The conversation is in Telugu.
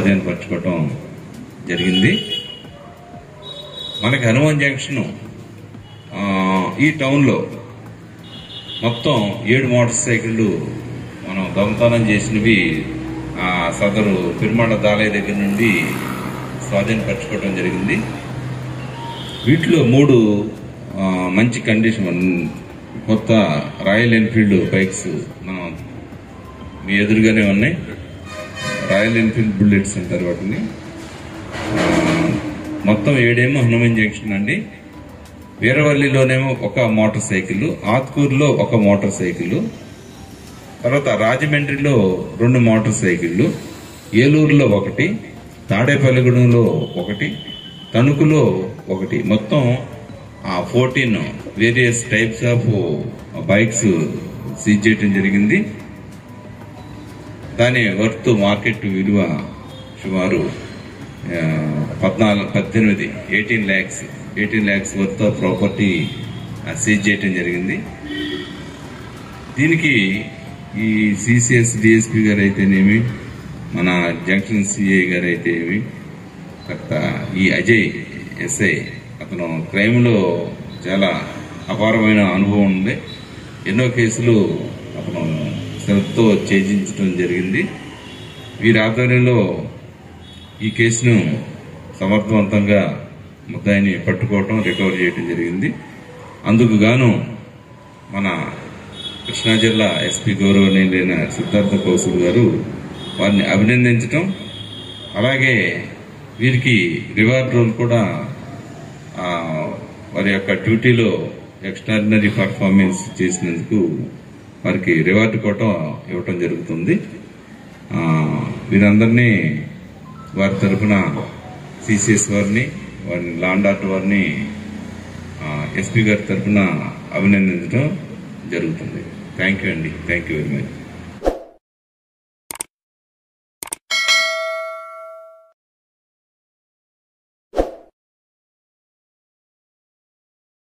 స్వాధీనపరచుకోవటం జరిగింది మనకి హనుమాన్ జంక్షన్ ఆ, ఈ టౌన్లో మొత్తం ఏడు మోటార్ సైకిళ్ళు మనం దొంగతనం చేసినవి ఆ సదరు పెరుమాళ దాలయ దగ్గర నుండి స్వాధీనపరచుకోవడం జరిగింది వీటిలో మూడు ఆ, మంచి కండిషన్ ఉన్- కొత్త రాయల్ ఎన్ఫీల్డ్ బైక్స్ మనం మీ ఎదురుగానే ఉన్నాయి రాయల్ ఎన్ఫీల్డ్ బుల్లెట్స్ అంటారు వాటిని ఆ, మొత్తం ఏడేమో హనుమాన్ జంక్షన్ అండి వీరవల్లిలోనేమో ఒక మోటార్ సైకిల్ ఆత్కూరులో ఒక మోటార్ సైకిల్ తర్వాత రాజమండ్రిలో రెండు మోటార్ సైకిళ్ళు ఏలూరులో ఒకటి తాడేపల్లిగూడెంలో ఒకటి తణుకులో ఒకటి మొత్తం ఆ fourteen various types of bikes seize చేయడం జరిగింది దాని వర్త్ మార్కెట్ విలువ సుమారు ఆ, పద్నాలుగు పద్దెనిమిది eighteen lakhs eighteen lakhs worth of property seize చేయడం జరిగింది దీనికి ఈ సిసిఎస్ డిఎస్పి గారు అయితేనేమి మన జంక్షన్ సిఐ గారు అయితేనేమి తర్వాత ఈ అజయ్ ఎస్ఐ అతను క్రైమ్లో చాలా అపారమైన అనుభవం ఉంది ఎన్నో కేసులు అతను శ్రద్ధతో ఛేదించడం జరిగింది వీరి ఆధ్వర్యంలో ఈ కేసును సమర్థవంతంగా ముద్దాయిని పట్టుకోవటం రికవర్ చేయడం జరిగింది అందుకు గాను మన కృష్ణా జిల్లా ఎస్పీ గౌరవనీయులైన సిద్ధార్థ కౌశల్ గారు వారిని అభినందించటం అలాగే వీరికి రివార్డ్ రోల్ కూడా ఆ, వారి యొక్క డ్యూటీలో ఎక్స్ట్రాడినరీ పర్ఫార్మెన్స్ చేసినందుకు వారికి రివార్డు కూడా ఇవ్వటం జరుగుతుంది ఆ, వీరందరినీ వారి తరఫున సిసిఎస్ వారిని వారిని లాండ్ ఆర్ట్ వారిని ఎస్పీ గారి తరఫున అభినందించడం జరుగుతుంది థ్యాంక్ యూ అండి థ్యాంక్ యూ వెరీ మచ్